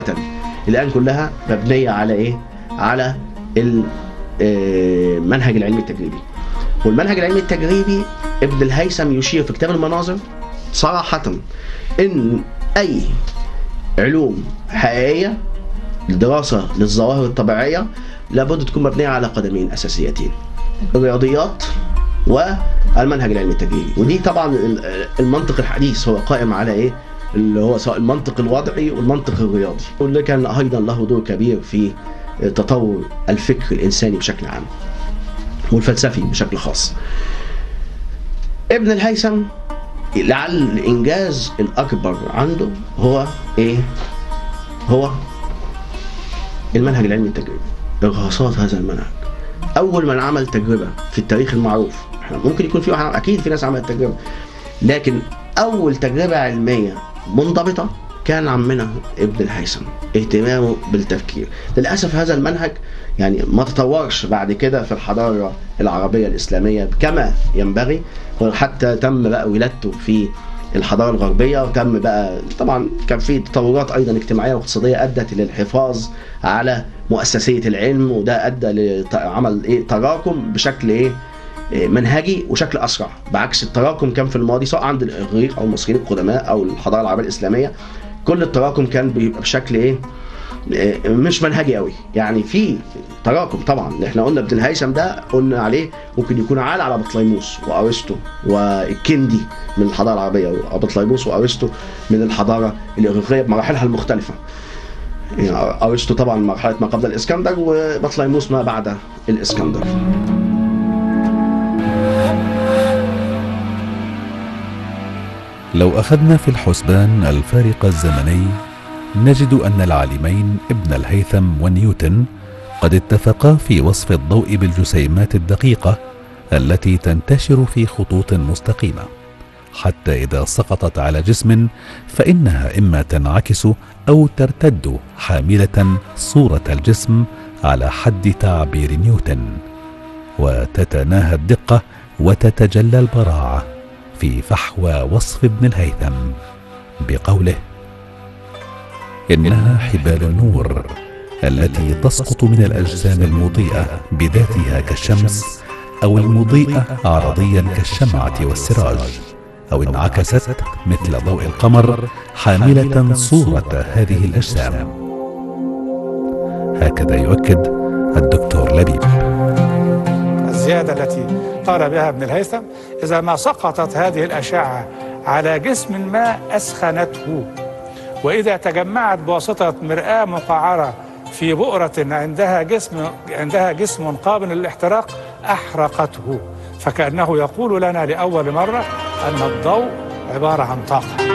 الآن كلها مبنية على إيه؟ على المنهج العلمي التجريبي والمنهج العلمي التجريبي ابن الهيثم يشير في كتاب المناظر صراحة إن أي علوم حقيقية الدراسة للظواهر الطبيعية لابد تكون مبنية على قدمين أساسيتين الرياضيات والمنهج العلمي التجريبي ودي طبعا المنطق الحديث هو قائم على ايه اللي هو سواء المنطق الوضعي والمنطق الرياضي واللي كان ايضا له دور كبير في تطور الفكر الانساني بشكل عام والفلسفي بشكل خاص ابن الهيثم لعل الانجاز الاكبر عنده هو ايه هو المنهج العلمي التجريبي ارهاصات هذا المنهج اول من عمل تجربه في التاريخ المعروف احنا ممكن يكون في واحد اكيد في ناس عملت تجربه لكن اول تجربه علميه منضبطه كان عمنا ابن الهيثم اهتمامه بالتفكير للاسف هذا المنهج يعني ما تطورش بعد كده في الحضاره العربيه الاسلاميه كما ينبغي وحتى تم بقى ولادته في الحضاره الغربيه وتم بقى طبعا كان في تطورات ايضا اجتماعيه واقتصاديه ادت للحفاظ على مؤسسيه العلم وده ادى لعمل ايه تراكم بشكل ايه منهجي وشكل اسرع بعكس التراكم كان في الماضي سواء عند الاغريق او المصريين القدماء او الحضاره العربيه الاسلاميه كل التراكم كان بيبقى بشكل ايه مش منهجي قوي يعني في تراكم طبعا احنا قلنا ابن الهيثم ده قلنا عليه ممكن يكون عال على بطليموس وارسطو والكندي من الحضاره العربيه وبطليموس وارسطو من الحضاره الاغريقيه بمراحلها المختلفه يعني ارسطو طبعا مرحله ما قبل الاسكندر وبطليموس ما بعد الاسكندر لو أخذنا في الحسبان الفارق الزمني نجد أن العالمين ابن الهيثم ونيوتن قد اتفقا في وصف الضوء بالجسيمات الدقيقة التي تنتشر في خطوط مستقيمة حتى إذا سقطت على جسم فإنها إما تنعكس أو ترتد حاملة صورة الجسم على حد تعبير نيوتن وتتناهى الدقة وتتجلى البراعة في فحوى وصف ابن الهيثم بقوله انها حبال النور التي تسقط من الاجسام المضيئه بذاتها كالشمس او المضيئه عرضيا كالشمعه والسراج او انعكست مثل ضوء القمر حامله صوره هذه الاجسام هكذا يؤكد الدكتور لبيب الزيادة التي قال بها ابن الهيثم إذا ما سقطت هذه الأشعة على جسم ما أسخنته وإذا تجمعت بواسطة مرآة مقعرة في بؤرة عندها جسم عندها جسم قابل للاحتراق أحرقته فكأنه يقول لنا لأول مرة أن الضوء عبارة عن طاقة